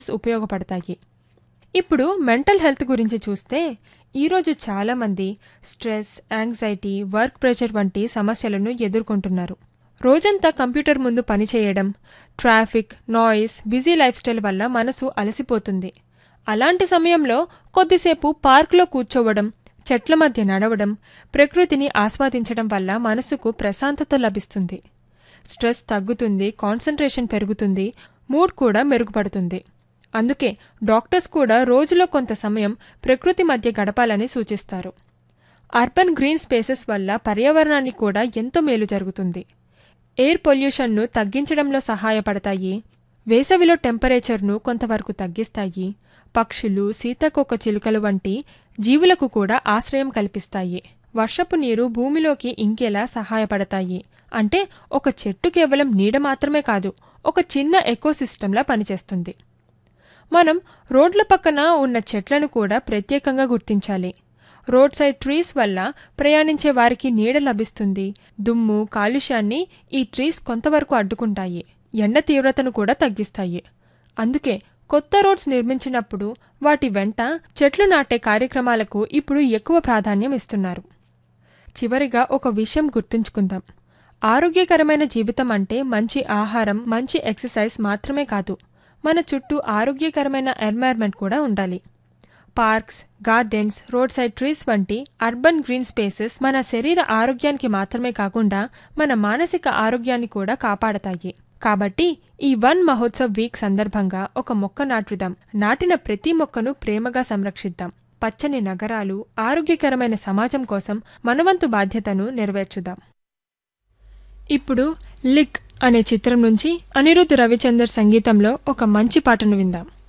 ఉపయోగపడతాయి ఇప్పుడు mental health గురించి చూస్తే ఈరోజు చాలామంది స్ట్రెస్ యాంగ్జైటీ వర్క్ ప్రెషర్ వంటి సమస్యలను ఎదుర్కొంటున్నారు రోజంతా కంప్యూటర్ ముందు పనిచేయడం traffic noise busy lifestyle వల్ల మనసు అలసిపోతుంది అలాంటి సమయంలో కొద్దిసేపు పార్కులో కూర్చోవడం చెట్ల మధ్య నడవడం ప్రకృతిని ఆస్వాదించడం వల్ల మనసుకు ప్రశాంతత లభిస్తుంది స్ట్రెస్ తగ్గుతుంది కాన్సంట్రేషన్ పెరుగుతుంది మూడ్ కూడా మెరుగుపడుతుంది అందుకే డాక్టర్స్ కూడా రోజులో కొంత సమయం ప్రకృతి మధ్య గడపాలని సూచిస్తారు అర్బన్ గ్రీన్ స్పేసెస్ వల్ల పర్యావరణానికి కూడా ఎంతో మేలు జరుగుతుంది ఎయిర్ పొల్యూషన్ను తగ్గించడంలో సహాయపడతాయి వేసవిలో టెంపరేచర్ను కొంతవరకు తగ్గిస్తాయి పక్షులు సీతాకోక చిలుకలు వంటి జీవులకు కూడా ఆశ్రయం కల్పిస్తాయి వర్షపు నీరు భూమిలోకి ఇంకేలా సహాయపడతాయి అంటే ఒక చెట్టు కేవలం నీడ మాత్రమే కాదు ఒక చిన్న ఎకోసిస్టంలా పనిచేస్తుంది మనం రోడ్ల పక్కన ఉన్న చెట్లను కూడా ప్రత్యేకంగా గుర్తించాలి రోడ్ సైడ్ ట్రీస్ వల్ల ప్రయాణించే వారికి నీడ లభిస్తుంది దుమ్ము కాలుష్యాన్ని ఈ ట్రీస్ కొంతవరకు అడ్డుకుంటాయి ఎండ తీవ్రతను కూడా తగ్గిస్తాయి అందుకే కొత్త రోడ్స్ నిర్మించినప్పుడు వాటి వెంట చెట్లు నాటే కార్యక్రమాలకు ఇప్పుడు ఎక్కువ ప్రాధాన్యం ఇస్తున్నారు చివరిగా ఒక విషయం గుర్తుంచుకుందాం ఆరోగ్యకరమైన జీవితం అంటే మంచి ఆహారం మంచి ఎక్సర్సైజ్ మాత్రమే కాదు మన చుట్టూ ఆరోగ్యకరమైన ఎన్వైర్న్మెంట్ కూడా ఉండాలి parks gardens road side trees వంటి అర్బన్ గ్రీన్ స్పేసెస్ మన శరీర ఆరోగ్యానికి మాత్రమే కాకుండా మన మానసిక ఆరోగ్యాన్ని కూడా కాపాడతాయి కాబట్టి ఈ వన్ మహోత్సవ్ వీక్ సందర్భంగా ఒక మొక్క నాటుదాం నాటిన ప్రతి మొక్కను ప్రేమగా సంరక్షిద్దాం పచ్చని నగరాలు ఆరోగ్యకరమైన సమాజం కోసం మనవంతు బాధ్యతను నెరవేర్చుదాం ఇప్పుడు లిక్ అనే చిత్రం నుంచి అనిరుద్ధ్ రవిచందర్ సంగీతంలో ఒక మంచి పాటను విందాం